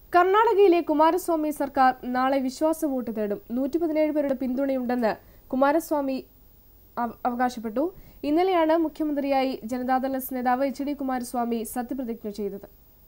കർണാടകയിലെ കുമാരസ്വാമി സർക്കാർ നാളെ വിശ്വാസ വോട്ട് തേടും നൂറ്റി പതിനേഴ് പേരുടെ പിന്തുണയുണ്ടെന്ന് കുമാരസ്വാമി അവ- അവകാശപ്പെട്ടു ഇന്നലെയാണ് മുഖ്യമന്ത്രിയായി ജനതാദൾ എസ് നേതാവ് എച്ച് ഡി കുമാരസ്വാമി സത്യപ്രതിജ്ഞ ചെയ്തത്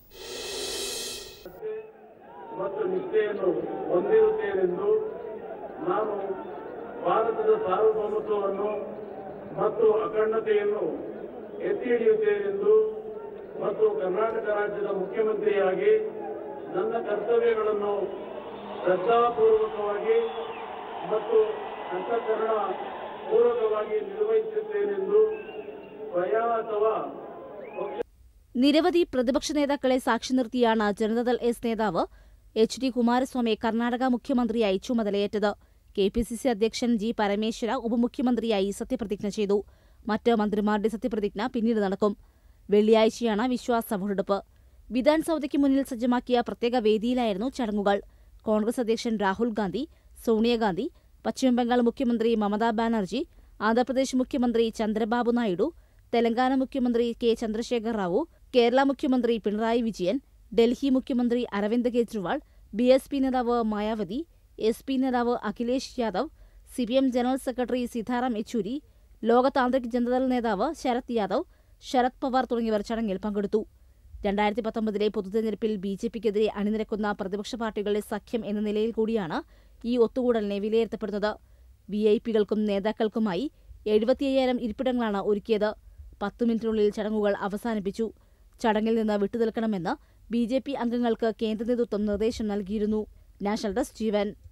ಮತ್ತು ನಿಷ್ಠೆಯನ್ನು ಹೊಂದಿರುತ್ತೇನೆಂದು ನಾನು ಭಾರತದ ಸಾರ್ವಭೌಮತ್ವವನ್ನು ಮತ್ತು ಅಖಂಡತೆಯನ್ನು ಎತ್ತಿ ಹಿಡಿಯುತ್ತೇನೆಂದು ಮತ್ತು ಕರ್ನಾಟಕ ರಾಜ್ಯದ ಮುಖ್ಯಮಂತ್ರಿಯಾಗಿ ನನ್ನ ಕರ್ತವ್ಯಗಳನ್ನು ಶ್ರದ್ಧಾಪೂರ್ವಕವಾಗಿ ಮತ್ತು ಅಂತಃಕರಣ ಪೂರ್ವಕವಾಗಿ ನಿರ್ವಹಿಸುತ್ತೇನೆಂದು ಸ್ವಯ ಅಥವಾ ಪಕ್ಷ നിരവധി പ്രതിപക്ഷ നേതാക്കളെ സാക്ഷി നിർത്തിയാണ് ജനതാദൾ എസ് നേതാവ് എച്ച് ഡി കുമാരസ്വാമി കർണാടക മുഖ്യമന്ത്രിയായി ചുമതലയേറ്റത് കെ പി സി സി അധ്യക്ഷൻ ജി പരമേശ്വര ഉപമുഖ്യമന്ത്രിയായി സത്യപ്രതിജ്ഞ ചെയ്തു മറ്റ് മന്ത്രിമാരുടെ സത്യപ്രതിജ്ഞ പിന്നീട് നടക്കും വെള്ളിയാഴ്ചയാണ് വിശ്വാസ വോട്ടെടുപ്പ് വിധാൻസൗദയ്ക്ക് മുന്നിൽ സജ്ജമാക്കിയ പ്രത്യേക വേദിയിലായിരുന്നു ചടങ്ങുകൾ കോൺഗ്രസ് അധ്യക്ഷൻ രാഹുൽ ഗാന്ധി സോണിയാഗാന്ധി പശ്ചിമബംഗാൾ മുഖ്യമന്ത്രി മമതാ ബാനർജി ആന്ധ്രാപ്രദേശ് മുഖ്യമന്ത്രി ചന്ദ്രബാബു നായിഡു തെലങ്കാന മുഖ്യമന്ത്രി കെ ചന്ദ്രശേഖർ റാവു കേരള മുഖ്യമന്ത്രി പിണറായി വിജയൻ ഡൽഹി മുഖ്യമന്ത്രി Arvind Kejriwal B S P നേതാവ് മായാവതി എസ് പി നേതാവ് Akhilesh Yadav C P M general secretary Sitaram Yechury Loktantrik Janata Dal നേതാവ് ശരത് യാദവ് ശരത് പവാർ തുടങ്ങിയവർ ചടങ്ങിൽ പങ്കെടുത്തു രണ്ടായിരത്തി പത്തൊമ്പതിലെ പൊതുതെരഞ്ഞെടുപ്പിൽ ബി ജെ പിക്കെതിരെ അണിനിരക്കുന്ന പ്രതിപക്ഷ പാർട്ടികളുടെ സഖ്യം എന്ന നിലയിൽ കൂടിയാണ് ഈ ഒത്തുകൂടലിനെ വിലയിരുത്തപ്പെടുന്നത് വി ഐ പികൾക്കും നേതാക്കൾക്കുമായി എഴുപത്തിയ്യായിരം ഇരിപ്പിടങ്ങളാണ് ഒരുക്കിയത് പത്തു മിനിറ്റിനുള്ളിൽ ചടങ്ങുകൾ അവസാനിപ്പിച്ചു ചടങ്ങിൽ നിന്ന് വിട്ടുനിൽക്കണമെന്ന് ബി ജെ പി അംഗങ്ങൾക്ക് കേന്ദ്ര നേതൃത്വം നിർദ്ദേശം നൽകിയിരുന്നു നാഷണൽ ഡെസ്ക് ജീവൻ